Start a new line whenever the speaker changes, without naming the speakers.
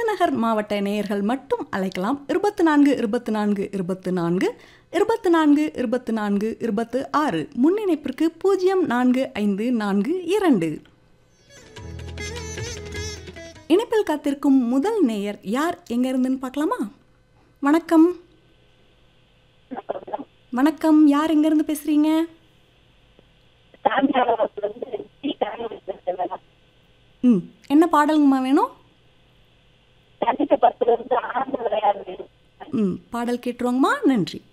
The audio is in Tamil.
விருதுநகர் மாவட்ட நேயர்கள் மட்டும் அழைக்கலாம் இருபத்தி நான்கு இருபத்தி நான்கு இருபத்தி நான்கு இருபத்தி நான்கு இருபத்தி நான்கு இருபத்து ஆறு முன்னிணைப்பிற்கு பூஜ்ஜியம் நான்கு ஐந்து நான்கு இரண்டு இணைப்பில் காத்திருக்கும் முதல் நேயர் யார் எங்க இருந்துன்னு பார்க்கலாமா வணக்கம் வணக்கம் யார் எங்க இருந்து பேசுறீங்க ம் என்ன பாடலுங்கம்மா வேணும் ம் பாடல் கேட்டுருவாங்கம்மா நன்றி